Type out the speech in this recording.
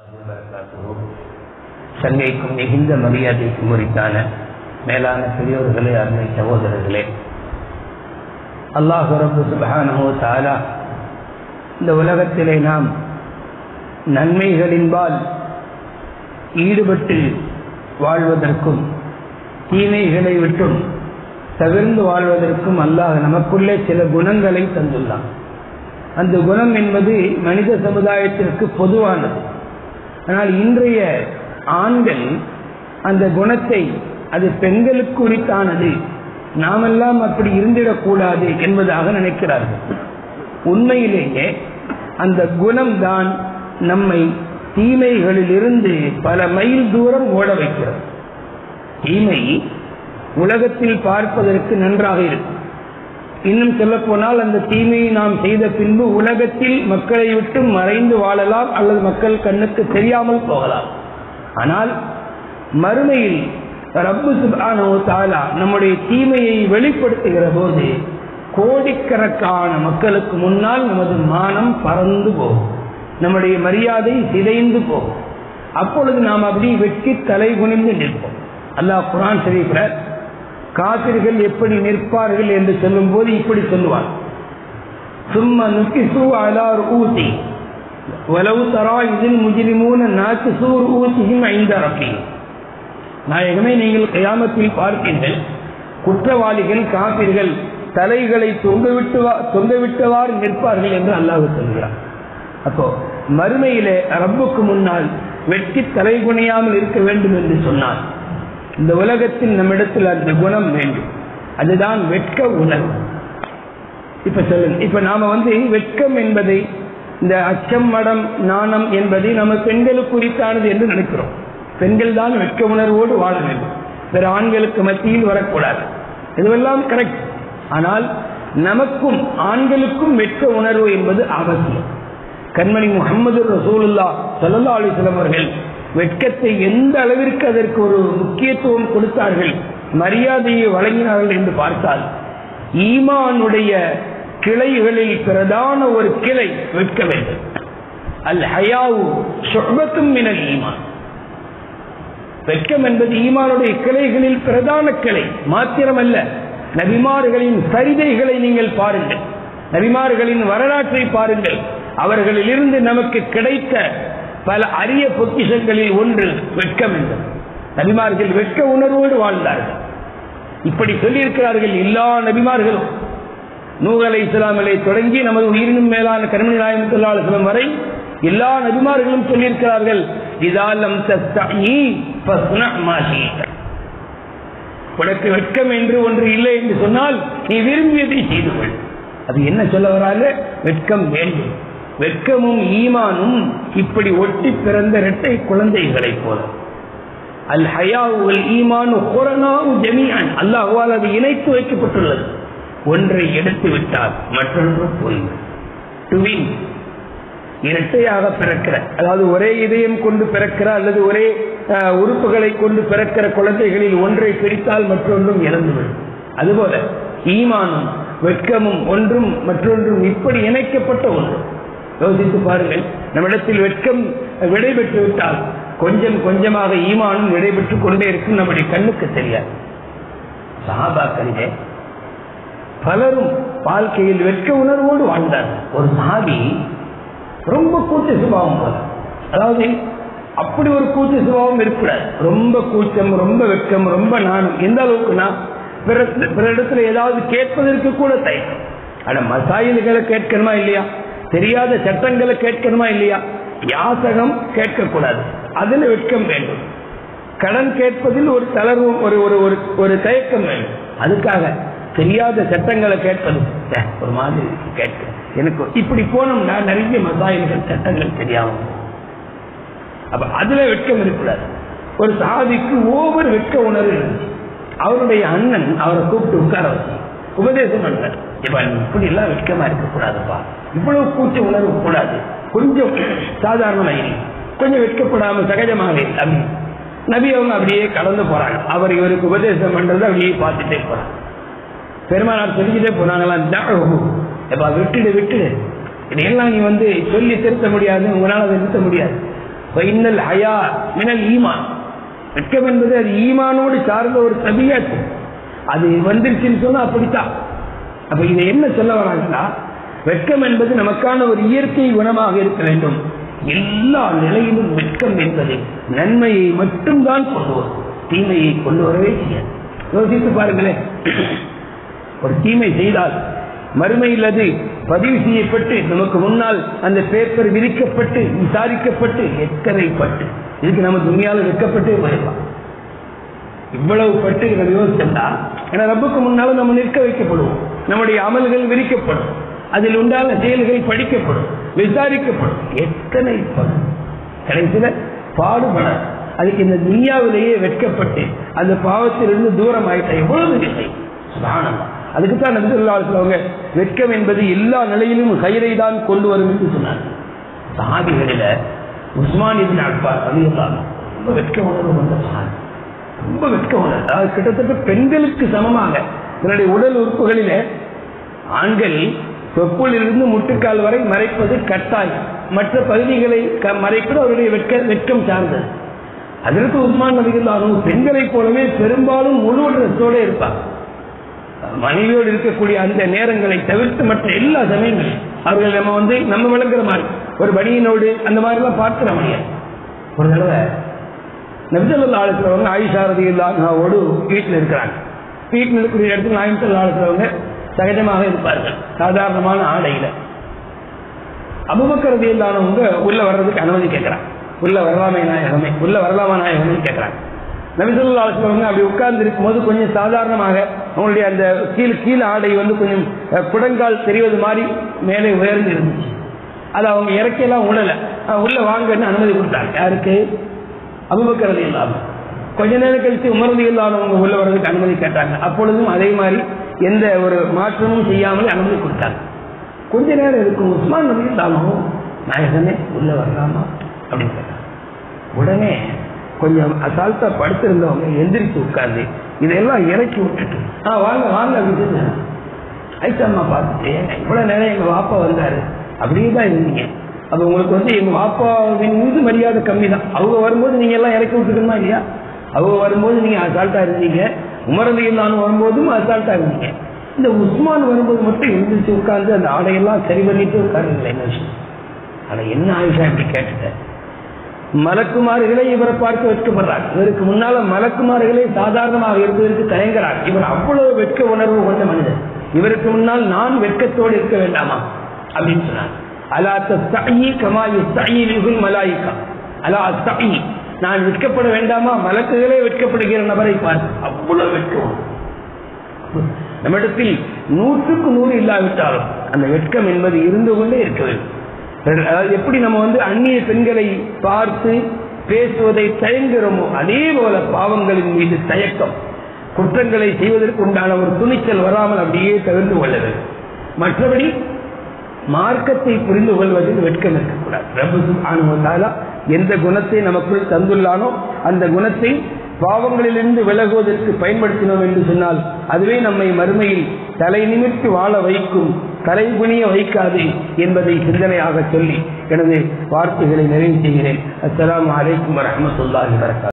சங்கைக்கும் மிகுந்த மரியாதைக்கும் உரித்தான மேலான பெரியோர்களே அருமை சகோதரர்களே அல்லாஹு ரபு சுபஹானஹு தாலா இந்த உலகத்திலே நாம் நன்மைகளின்பால் ஈடுபட்டு வாழ்வதற்கும் தீமைகளை விட்டும் தவிர்ந்து வாழ்வதற்கும் அல்லாஹ் நமக்குள்ளே சில குணங்களை தந்துள்ளான் அந்த குணம் என்பது மனித சமுதாயத்திற்கு பொதுவானது ஆனால் இன்றைய ஆண்கள் அந்த குணத்தை அது பெண்களுக்கு உரித்தானது நாமெல்லாம் அப்படி இருந்திடக்கூடாது என்பதாக நினைக்கிறார்கள் உண்மையிலேயே அந்த குணம்தான் நம்மை தீமைகளிலிருந்து பல மைல் தூரம் ஓட வைக்கிறது தீமை உலகத்தில் பார்ப்பதற்கு நன்றாக இருக்கும் இன்னும் சொல்ல போனால் அந்த தீமையை நாம் செய்த பின்பு உலகத்தில் மக்களை விட்டு மறைந்து வாழலாம் அல்லது மக்கள் கண்ணுக்கு தெரியாமல் போகலாம் ஆனால் மறுமையில் ரப்பு சுபானோ தாலா நம்முடைய தீமையை வெளிப்படுத்துகிற போது கோடிக்கணக்கான மக்களுக்கு முன்னால் நமது மானம் பறந்து போகும் நம்முடைய மரியாதை சிதைந்து போகும் அப்பொழுது நாம் அப்படி வெற்றி தலை குனிந்து நிற்போம் அல்லாஹ் குரான் தெரிவிக்கிற காசிர்கள் எப்படி நிற்பார்கள் என்று சொல்லும் போது இப்படி சொல்லுவார் சும்மா நுக்கிசு அலார் ஊசி வலவு தரா இதில் முஜிலிமூன நாக்கு சூர் ஊசியும் ஐந்து அரப்பி நாயகமே நீங்கள் கயாமத்தில் பார்ப்பீர்கள் குற்றவாளிகள் காப்பீர்கள் தலைகளை தொங்கவிட்டு தொங்கவிட்டவாறு நிற்பார்கள் என்று அல்லாஹ் சொல்கிறார் அப்போ மறுமையிலே ரப்புக்கு முன்னால் வெற்றி தலை குனியாமல் இருக்க வேண்டும் என்று சொன்னார் இந்த உலகத்தில் நம்மிடத்தில் அந்த குணம் வேண்டும் அதுதான் வெட்க உணர்வு இப்ப சொல்லுங்க இப்ப நாம வந்து வெட்கம் என்பதை இந்த அச்சம் மடம் நாணம் என்பதை நம்ம பெண்களுக்கு குறித்தானது என்று நினைக்கிறோம் பெண்கள் தான் வெட்க உணர்வோடு வாழ வேண்டும் வேற ஆண்களுக்கு மத்தியில் வரக்கூடாது இதுவெல்லாம் கரெக்ட் ஆனால் நமக்கும் ஆண்களுக்கும் வெட்க உணர்வு என்பது அவசியம் கண்மணி முகமது ரசூலுல்லா சல்லா அலிஸ்லாம் அவர்கள் வெட்கத்தை எந்த அளவிற்கு அதற்கு ஒரு முக்கியத்துவம் கொடுத்தார்கள் மரியாதையை வழங்கினார்கள் என்று பார்த்தால் ஈமானுடைய கிளைகளில் பிரதான ஒரு கிளை வெட்க வேண்டும் அல் ஹயாவு சொர்பத்தும் மினல் ஈமான் வெட்கம் என்பது ஈமானுடைய கிளைகளில் பிரதான கிளை மாத்திரமல்ல நபிமார்களின் சரிதைகளை நீங்கள் பாருங்கள் நபிமார்களின் வரலாற்றை பாருங்கள் அவர்களிலிருந்து நமக்கு கிடைத்த பல அரிய பொக்கிஷங்களில் ஒன்று வெட்கம் என்பது நபிமார்கள் வெட்க உணர்வோடு வாழ்ந்தார்கள் இப்படி சொல்லியிருக்கிறார்கள் எல்லா நபிமார்களும் நூகலை இஸ்லாமிலே தொடங்கி நமது உயிரினும் மேலான கருமணி நாயம் சொல்லாசலம் வரை எல்லா நபிமார்களும் சொல்லியிருக்கிறார்கள் இதாலம் உனக்கு வெட்கம் என்று ஒன்று இல்லை என்று சொன்னால் நீ விரும்பியதை செய்து கொள் அது என்ன சொல்ல வராங்க வெட்கம் வேண்டும் வெட்கமும் ஈமானும் இப்படி ஒட்டி பிறந்த இரட்டை குழந்தைகளைப் போல அல் ஹயாவுல் ஈமானு கொரோனாவு ஜமீன் அல்லாஹுவால் அது இணைத்து வைக்கப்பட்டுள்ளது ஒன்றை எடுத்து விட்டால் மற்றொன்று போய்விடும் இரட்டையாக பிறக்கிற அதாவது ஒரே இதயம் கொண்டு பிறக்கிற அல்லது ஒரே உறுப்புகளை கொண்டு பிறக்கிற குழந்தைகளில் ஒன்றை பிரித்தால் மற்றொன்றும் இறந்துவிடும் அதுபோல ஈமானும் வெட்கமும் ஒன்றும் மற்றொன்றும் இப்படி இணைக்கப்பட்ட ஒன்று யோசித்து பாருங்கள் நம்மிடத்தில் வெட்கம் விடைபெற்று விட்டால் கொஞ்சம் கொஞ்சமாக ஈமானும் விடைபெற்றுக் கொண்டே இருக்கும் நம்முடைய கண்ணுக்கு தெரியாது சஹாபாக்களிலே பலரும் வாழ்க்கையில் வெட்க உணர்வோடு வாழ்ந்தார்கள் ஒரு சாபி ரொம்ப கூச்ச சுபாவம் போல அதாவது அப்படி ஒரு கூச்ச சுபாவம் இருக்கக்கூடாது ரொம்ப கூச்சம் ரொம்ப வெட்கம் ரொம்ப நாணம் எந்த அளவுக்குன்னா பிற இடத்துல ஏதாவது கேட்பதற்கு கூட தயக்கம் ஆனா மசாயில்களை கேட்கணுமா இல்லையா தெரியாத சட்டங்களை கேட்கணுமா இல்லையா யாசகம் கேட்கக்கூடாது அதுல வெட்கம் வேண்டும் கடன் கேட்பதில் ஒரு தளர்வும் ஒரு ஒரு ஒரு தயக்கம் வேண்டும் அதுக்காக தெரியாத சட்டங்களை கேட்பது ஒரு மாதிரி கேட்க எனக்கு இப்படி போனோம்னா நிறைய மசாயல்கள் சட்டங்கள் தெரியாம அப்ப அதுல வெட்கம் இருக்கக்கூடாது ஒரு சாதிக்கு ஒவ்வொரு வெட்க உணர்வு இருந்துச்சு அவருடைய அண்ணன் அவரை கூப்பிட்டு உட்கார வச்சு உபதேசம் பண்றார் இப்ப இப்படி எல்லாம் வெட்கமா இருக்கக்கூடாதுப்பா இவ்வளவு கூச்ச உணர்வு கூடாது கொஞ்சம் சாதாரணமாக கொஞ்சம் வெட்கப்படாம சகஜமாக அப்படின்னு நபி அவங்க அப்படியே கடந்து போறாங்க அவர் இவருக்கு உபதேசம் பண்றது அப்படியே பார்த்துட்டே போறாங்க பெருமானார் சொல்லிக்கிட்டே போனாங்களாம் எப்பா விட்டுடு விட்டுடு இதையெல்லாம் நீ வந்து சொல்லி திருத்த முடியாது உங்களால் அதை நிறுத்த முடியாது இன்னல் ஹயா மினல் ஈமான் வெட்கம் என்பது அது ஈமானோடு சார்ந்த ஒரு தபியாச்சு அது வந்துருச்சுன்னு சொன்னா அப்படித்தான் அப்ப இதை என்ன சொல்ல வராங்கன்னா வெட்கம் என்பது நமக்கான ஒரு இயற்கை குணமாக இருக்க வேண்டும் எல்லா நிலையிலும் வெட்கம் என்பது நன்மையை மட்டும்தான் கொண்டு வரும் தீமையை கொண்டு வரவே செய்யாது யோசித்து பாருங்களேன் ஒரு தீமை செய்தால் மறுமையில் அது பதிவு செய்யப்பட்டு நமக்கு முன்னால் அந்த பேப்பர் விரிக்கப்பட்டு விசாரிக்கப்பட்டு எத்தனைப்பட்டு இதுக்கு நம்ம துணியால் வைக்கப்பட்டே போயிடலாம் இவ்வளவு பட்டு நம்ம யோசிச்சா ஏன்னா ரப்புக்கு முன்னாலும் நம்ம நிற்க வைக்கப்படுவோம் நம்முடைய அமல்கள் விரிக்கப்படும் அதில் உண்டான செயல்கள் படிக்கப்படும் விசாரிக்கப்படும் எத்தனை படும் கடைசியில பாடுபட அதுக்கு இந்த துனியாவிலேயே வெட்கப்பட்டு அந்த பாவத்திலிருந்து தூரம் ஆயிட்ட எவ்வளவு இல்லை சுபானமா அதுக்கு தான் நபிசுல்லாங்க வெட்கம் என்பது எல்லா நிலையிலும் கயிறை தான் கொண்டு வரும் என்று சொன்னார் சாதிகளில உஸ்மான் இபின் அக்பார் அது ரொம்ப வெட்க உணர்வு வந்த சாதி ரொம்ப வெட்க உணர்வு அதாவது கிட்டத்தட்ட பெண்களுக்கு சமமாக தன்னுடைய உடல் உறுப்புகளிலே ஆண்கள் தொப்புளிலிருந்து முட்டுக்கால் வரை மறைப்பது கட்டாயம் மற்ற பகுதிகளை க- மறைப்பது அவருடைய வெட்க வெட்கம் சார்ந்தது அதற்கு உஸ்மான் நபிகளாரும் பெண்களைப் போலவே பெரும்பாலும் முழு ட்ரெஸ்ஸோட இருப்பார் மனைவியோடு இருக்கக்கூடிய அந்த நேரங்களை தவிர்த்து மற்ற எல்லா சமயங்களும் அவர்கள் நம்ம வந்து நம்ம விளங்குற மாதிரி ஒரு பனியனோடு அந்த மாதிரிலாம் பார்க்கிற முடியாது ஒரு தடவை நபிசல்லா ஆளுக்கிறவங்க ஆயிஷா ரதி இல்லாவோடு வீட்டில் இருக்கிறாங்க வீட்டில் இருக்கக்கூடிய இடத்துல நாயம்சல்லா ஆளுக்கிறவங்க சகஜமாக இருப்பார்கள் சாதாரணமான ஆடையில அபுபக்கர் ரதி இல்லாதவங்க உள்ள வர்றதுக்கு அனுமதி கேட்கிறாங்க உள்ள வரலாமே நாயகமே உள்ள வரலாமா நாயகமே கேட்கிறாங்க நபிசல்லா ஆளுக்கிறவங்க அப்படி உட்கார்ந்து இருக்கும்போது கொஞ்சம் சாதாரணமாக அவங்களுடைய அந்த கீழ் கீழ் ஆடை வந்து கொஞ்சம் அஹ், குடங்கால் தெரிவது மாதிரி மேலே உயர்ந்து இருந்துச்சு அது அவங்க இறக்கையெல்லாம் உடலை உள்ள வாங்கன்னு அனுமதி கொடுத்தாங்க யாருக்கு அபுபக்கரது இல்லாம கொஞ்ச நேரம் கழித்து உமரது இல்லாதவங்க உள்ள வர்றதுக்கு அனுமதி கேட்டாங்க அப்பொழுதும் அதே மாதிரி எந்த ஒரு மாற்றமும் செய்யாமல் அனுமதி கொடுத்தாங்க கொஞ்ச நேரம் இருக்கும் உஸ்மான் நபி இல்லாமல் நாயகனே உள்ள வரலாமா அப்படின்னு கேட்டாங்க உடனே கொஞ்சம் அசால்ட்டா படுத்திருந்தவங்க எந்திரிச்சு உட்கார்ந்து இதெல்லாம் இறக்கி விட்டுட்டு ஆ வாங்க வாங்க அப்படின்னு ஐசம்மா பார்த்துட்டு இவ்வளவு நேரம் எங்க வாப்பா வந்தாரு அப்படியே தான் இருந்தீங்க அப்ப உங்களுக்கு வந்து எங்க வாப்பாவின் மீது மரியாதை கம்மி தான் அவங்க வரும்போது நீங்க எல்லாம் இறக்கி விட்டுக்கணுமா இல்லையா அவங்க வரும்போது நீங்க அசால்ட்டா இருந்தீங்க உமரதி இல்லாமல் வரும்போதும் அசால்ட்டா இருந்தீங்க இந்த உஸ்மான் வரும்போது மட்டும் எழுந்திரிச்சு உட்கார்ந்து அந்த ஆடையெல்லாம் சரி பண்ணிட்டு உட்காருங்களேன் என்ன விஷயம் ஆனா என்ன ஆயிஷா இப்படி கேட்டுட்டேன் மலக்குமார்களே இவரை பார்த்து வெட்கப்படுறார் இவருக்கு முன்னால மலக்குமார்களே சாதாரணமாக இருப்பதற்கு தயங்குறார் இவர் அவ்வளவு வெட்க உணர்வு கொண்ட மனிதர் இவருக்கு முன்னால் நான் வெட்கத்தோடு இருக்க வேண்டாமா அப்படின்னு சொன்னார் அலா தஸ்தயி கமா யுஸ்தயி மலாயிகா அலா அஸ்தயி நான் வெட்கப்பட வேண்டாமா மலக்குகளே வெட்கப்படுகிற நபரை பார்த்து அவ்வளவு வெட்கம் நம்மிடத்தில் நூற்றுக்கு நூறு இல்லாவிட்டாலும் அந்த வெட்கம் என்பது இருந்து கொண்டே இருக்க வேண்டும் அதாவது எப்படி நம்ம வந்து அந்நிய பெண்களை பார்த்து பேசுவதை தயங்குகிறோமோ அதே போல பாவங்களின் மீது தயக்கம் குற்றங்களை செய்வதற்கு உண்டான ஒரு துணிச்சல் வராமல் அப்படியே தவிர்த்து கொள்ள வேண்டும் மற்றபடி மார்க்கத்தை புரிந்து கொள்வதில் வெட்கம் இருக்கக்கூடாது ரப்பு சுப்ஹானஹு எந்த குணத்தை நமக்குள் தந்துள்ளானோ அந்த குணத்தை பாவங்களிலிருந்து விலகுவதற்கு பயன்படுத்தினோம் என்று சொன்னால் அதுவே நம்மை மறுமையில் தலை நிமிர்த்து வாழ வைக்கும் தலை குனிய வைக்காது என்பதை சிந்தனையாக சொல்லி எனது வார்த்தைகளை நிறைவு செய்கிறேன் அஸ்ஸலாமு அலைக்கும் வரஹ்மத்துல்லாஹி வரகாத்துஹு